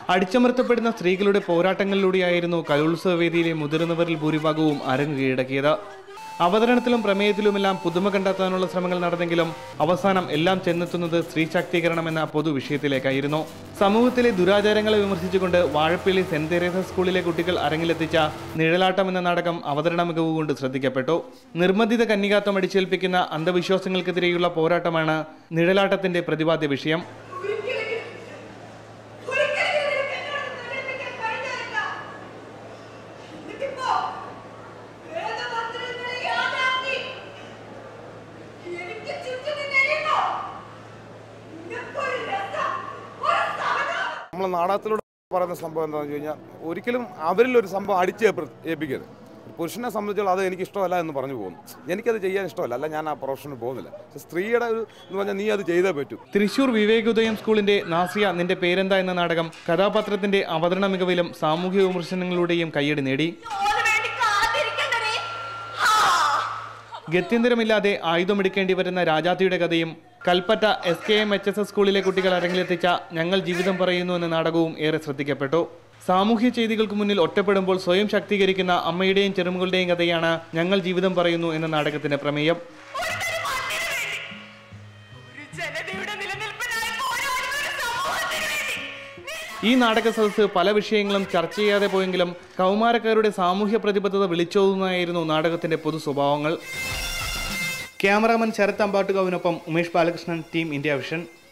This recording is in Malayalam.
അടിച്ചമർത്തപ്പെടുന്ന സ്ത്രീകളുടെ പോരാട്ടങ്ങളിലൂടെയായിരുന്നു കലോത്സവ വേദിയിലെ മുതിർന്നവരിൽ ഭൂരിഭാഗവും അരങ്ങ് കീഴടക്കിയത് അവതരണത്തിലും പ്രമേയത്തിലുമെല്ലാം പുതുമ കണ്ടെത്താനുള്ള ശ്രമങ്ങൾ നടന്നെങ്കിലും അവസാനം എല്ലാം ചെന്നെത്തുന്നത് സ്ത്രീ ശാക്തീകരണം എന്ന പൊതുവിഷയത്തിലേക്കായിരുന്നു സമൂഹത്തിലെ ദുരാചാരങ്ങളെ വിമർശിച്ചുകൊണ്ട് വാഴപ്പള്ളി സെന്റ് തെരേസ സ്കൂളിലെ കുട്ടികൾ അരങ്ങിലെത്തിച്ച നിഴലാട്ടം എന്ന നാടകം അവതരണ മികവ് കൊണ്ട് ശ്രദ്ധിക്കപ്പെട്ടു നിർബന്ധിത കന്യകാത്വം അടിച്ചേൽപ്പിക്കുന്ന അന്ധവിശ്വാസങ്ങൾക്കെതിരെയുള്ള പോരാട്ടമാണ് നിഴലാട്ടത്തിന്റെ പ്രതിപാദ്യ വിഷയം നമ്മൾ നാടകത്തിലൂടെ പറയുന്ന സംഭവം എന്താണെന്ന് വെച്ച് കഴിഞ്ഞാൽ ഒരിക്കലും അവരിൽ ഒരു സംഭവം അടിച്ച് ഏൽപ്പ- ഏൽപ്പിക്കരുത് ഒരു പുരുഷനെ സംബന്ധിച്ചോളം അത് എനിക്ക് ഇഷ്ടമല്ല എന്ന് പറഞ്ഞു പോകുന്നു എനിക്കത് ചെയ്യാൻ ഇഷ്ടമല്ല അല്ല ഞാൻ ആ പ്രൊഫഷന് പോകുന്നില്ല പക്ഷെ സ്ത്രീയുടെ ഒരു എന്ന് പറഞ്ഞാൽ നീ അത് ചെയ്തേ പറ്റൂ തൃശൂർ വിവേകോദയം സ്കൂളിന്റെ നാസിയ നിന്റെ പേരെന്താ എന്ന നാടകം കഥാപാത്രത്തിന്റെ അവതരണ മികവിലും സാമൂഹിക വിമർശനങ്ങളിലൂടെയും കയ്യടി നേടി ഗത്യന്തരമില്ലാതെ ആയുധമെടുക്കേണ്ടി വരുന്ന രാജാത്തിയുടെ കഥയും Kalpetta S K M H S S സ്കൂളിലെ കുട്ടികൾ അരങ്ങിലെത്തിച്ച ഞങ്ങൾ ജീവിതം പറയുന്നു എന്ന നാടകവും ഏറെ ശ്രദ്ധിക്കപ്പെട്ടു സാമൂഹ്യ ചെയ്തികൾക്ക് മുന്നിൽ ഒറ്റപ്പെടുമ്പോൾ സ്വയം ശാക്തീകരിക്കുന്ന അമ്മയുടെയും ചെറുമകളുടെയും കഥയാണ് ഞങ്ങൾ ജീവിതം പറയുന്നു എന്ന നാടകത്തിന്റെ പ്രമേയം ഈ നാടക സദസ്സ് പല വിഷയങ്ങളും ചർച്ച ചെയ്യാതെ പോയെങ്കിലും കൗമാരക്കാരുടെ സാമൂഹ്യ പ്രതിബദ്ധത വിളിച്ചോതുന്നതായിരുന്നു നാടകത്തിന്റെ പൊതു സ്വഭാവങ്ങൾ ക്യാമറാമാൻ ശരത് അമ്പാട്ടുകാവിനൊപ്പം Umesh Balakrishnan team India vision